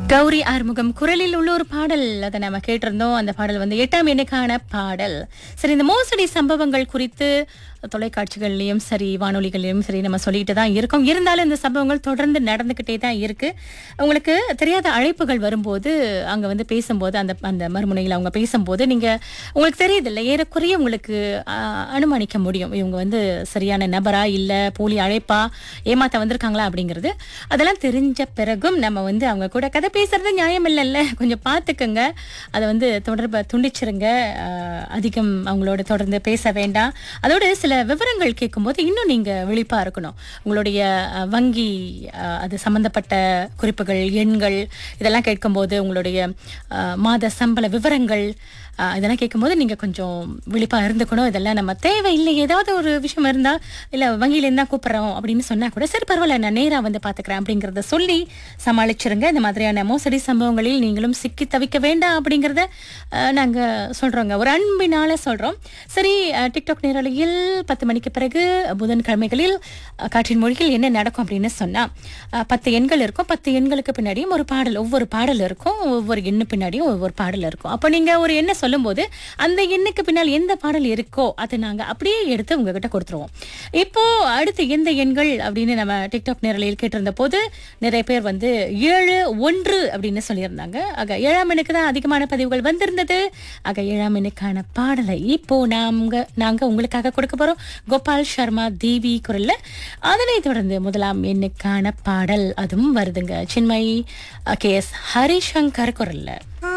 கௌரி ஆறுமுகம் குரலில் உள்ள ஒரு பாடல் அதை நம்ம கேட்டிருந்தோம் அந்த பாடல் வந்து எட்டாம் எண்ணுக்கான பாடல் சரி இந்த மோசடி சம்பவங்கள் குறித்து தொலைக்காட்சிகள்லயும் சரி வானொலிகள்லயும் சரி நம்ம சொல்லிட்டு தான் இருக்கோம் இருந்தாலும் இந்த சம்பவங்கள் தொடர்ந்து நடந்துகிட்டே தான் இருக்கு உங்களுக்கு தெரியாத அழைப்புகள் வரும்போது அங்க வந்து பேசும்போது அந்த அந்த மறுமுனையில் அவங்க பேசும்போது நீங்க உங்களுக்கு தெரியுது இல்லை ஏறக்குறைய உங்களுக்கு ஆ, அனுமானிக்க முடியும் இவங்க வந்து சரியான நபரா இல்ல போலி அழைப்பா ஏமாத்த வந்திருக்காங்களா அப்படிங்கிறது அதெல்லாம் தெரிஞ்ச பிறகும் நம்ம வந்து அவங்க கூட கதை பேசுறது நியாயம் இல்லைல்ல கொஞ்சம் பார்த்துக்கங்க அதை வந்து தொடர்பை துண்டிச்சிருங்க ஆஹ் அதிகம் அவங்களோட தொடர்ந்து பேச வேண்டாம் அதோட சில விவரங்கள் கேட்கும்போது இன்னும் நீங்க விழிப்பா இருக்கணும் உங்களுடைய அஹ், வங்கி அஹ், அது சம்பந்தப்பட்ட குறிப்புகள் எண்கள் இதெல்லாம் கேட்கும்போது உங்களுடைய அஹ், மாத சம்பள விவரங்கள் அஹ், இதெல்லாம் கேட்கும்போது நீங்க கொஞ்சம் விழிப்பா இருந்துக்கணும் இதெல்லாம் நம்ம தேவையில்லை ஏதாவது ஒரு விஷயம் இருந்தா இல்ல வங்கியில இருந்தா கூப்பிடுறோம் அப்படின்னு சொன்னா கூட சரி பரவாயில்ல நான் நேரா வந்து பாத்துக்கிறேன் அப்படிங்கறத சொல்லி சமாளிச்சிருங்க இந்த மாதிரியான மோசடி சம்பவங்களில் நீங்களும் சிக்கி தவிக்க வேண்டாம் அப்படிங்கறத அஹ், நாங்க சொல்றோங்க ஒரு அன்பினால சொல்றோம் சரி அஹ், டிக்டாக் நேரலையில் பத்து மணிக்கு பிறகு புதன்கிழமைகளில் அஹ், காற்றின் மொழியில் என்ன நடக்கும் அப்படின்னு சொன்னா அஹ், பத்து எண்கள் இருக்கும் பத்து எண்களுக்கு பின்னாடியும் ஒரு பாடல் ஒவ்வொரு பாடல் இருக்கும் ஒவ்வொரு எண்ணு பின்னாடியும் ஒவ்வொரு பாடல் இருக்கும் அப்போ நீங்க ஒரு எண்ணை சொல்லும்போது அந்த எண்ணுக்கு பின்னால் எந்த பாடல் இருக்கோ அதை நாங்க அப்படியே எடுத்து உங்ககிட்ட கொடுத்துருவோம் இப்போ அடுத்து எந்த எண்கள் அப்படின்னு நம்ம டிக்டாக் நேரலையில் கேட்டிருந்த போது நிறைய பேர் வந்து ஏழு ஒன்று அப்படின்னு சொல்லியிருந்தாங்க ஆக ஏழாம் எண்ணுக்கு தான் அதிகமான பதிவுகள் வந்திருந்தது ஆக ஏழாம் எண்ணுக்கான பாடலை இப்போ நாங்க நாங்க உங்களுக்காக கொடுக்க போறோம் கோபால் சர்மா தேவி குரல்ல அதனைத் தொடர்ந்து முதலாம் எண்ணுக்கான பாடல் அதுவும் வருதுங்க சின்மயி கே எஸ் ஹரிசங்கர் குரல்ல